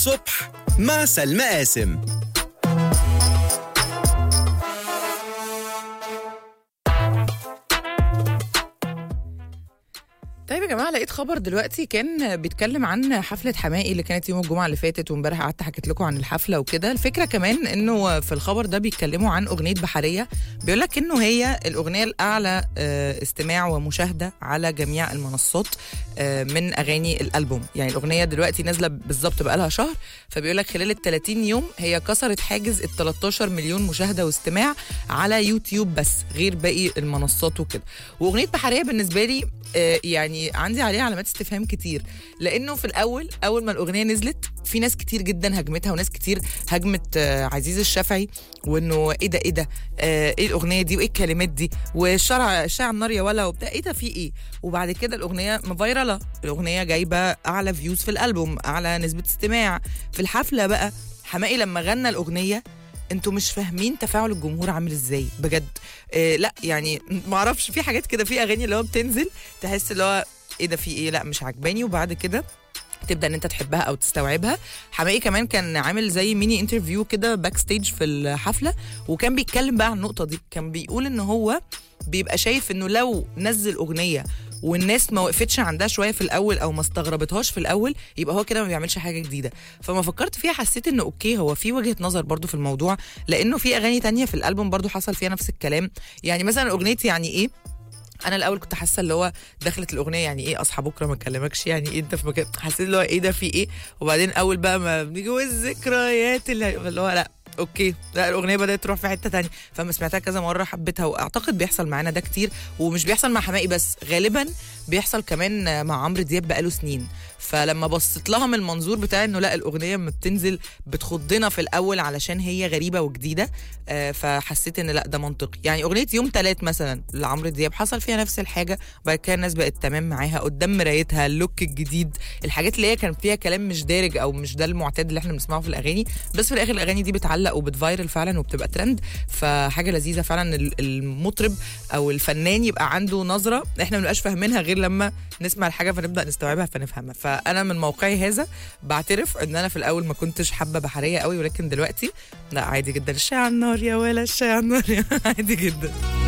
الصبح مع سلمى قاسم طيب يا جماعه لقيت خبر دلوقتي كان بيتكلم عن حفله حمائي اللي كانت يوم الجمعه اللي فاتت وامبارح قعدت حكيت لكم عن الحفله وكده الفكره كمان انه في الخبر ده بيتكلموا عن اغنيه بحريه بيقول لك انه هي الاغنيه الاعلى آه، استماع ومشاهده على جميع المنصات آه، من اغاني الالبوم يعني الاغنيه دلوقتي نازله بالظبط بقالها شهر فبيقول لك خلال ال 30 يوم هي كسرت حاجز ال 13 مليون مشاهده واستماع على يوتيوب بس غير باقي المنصات وكده واغنيه بحريه بالنسبه لي آه، يعني عندي عليها علامات استفهام كتير لانه في الاول اول ما الاغنيه نزلت في ناس كتير جدا هجمتها وناس كتير هجمت آه، عزيز الشافعي وانه ايه ده ايه ده آه، ايه الاغنيه دي وايه الكلمات دي والشرع الشاع النار يا ولا وبتاع ايه ده في ايه وبعد كده الاغنيه مفيرله الاغنيه جايبه اعلى فيوز في الالبوم اعلى نسبه استماع في الحفله بقى حماقي لما غنى الاغنيه انتوا مش فاهمين تفاعل الجمهور عامل ازاي بجد آه لا يعني ما اعرفش في حاجات كده في اغاني اللي هو بتنزل تحس اللي هو ايه ده في ايه لا مش عجباني وبعد كده تبدا ان انت تحبها او تستوعبها حماقي كمان كان عامل زي ميني انترفيو كده باك ستيج في الحفله وكان بيتكلم بقى عن النقطه دي كان بيقول ان هو بيبقى شايف انه لو نزل اغنيه والناس ما وقفتش عندها شويه في الاول او ما استغربتهاش في الاول يبقى هو كده ما بيعملش حاجه جديده فما فكرت فيها حسيت انه اوكي هو في وجهه نظر برضو في الموضوع لانه في اغاني تانية في الالبوم برضو حصل فيها نفس الكلام يعني مثلا اغنيه يعني ايه انا الاول كنت حاسه اللي هو دخلت الاغنيه يعني ايه اصحى بكره ما اكلمكش يعني ايه انت في مكان حسيت اللي هو ايه ده في ايه وبعدين اول بقى ما بنيجي والذكريات اللي اللي هو لا اوكي لا الاغنيه بدات تروح في حته تانية فما سمعتها كذا مره حبيتها واعتقد بيحصل معانا ده كتير ومش بيحصل مع حماقي بس غالبا بيحصل كمان مع عمرو دياب بقاله سنين فلما بصيت لها من المنظور بتاع انه لا الاغنيه لما بتنزل بتخضنا في الاول علشان هي غريبه وجديده آه، فحسيت ان لا ده منطقي يعني اغنيه يوم تلات مثلا لعمرو دياب حصل فيها نفس الحاجه وبعد كده الناس بقت تمام معاها قدام مرايتها اللوك الجديد الحاجات اللي هي كان فيها كلام مش دارج او مش ده المعتاد اللي احنا بنسمعه في الاغاني بس في الاخر الاغاني دي بتعلق وبتفايرل فعلا وبتبقى ترند فحاجه لذيذه فعلا ال- المطرب او الفنان يبقى عنده نظره احنا ما بنبقاش فاهمينها غير لما نسمع الحاجه فنبدا نستوعبها فنفهمها فانا من موقعي هذا بعترف ان انا في الاول ما كنتش حابه بحريه قوي ولكن دلوقتي لا عادي جدا الشاي على النار يا ولا الشاي على النار يا عادي جدا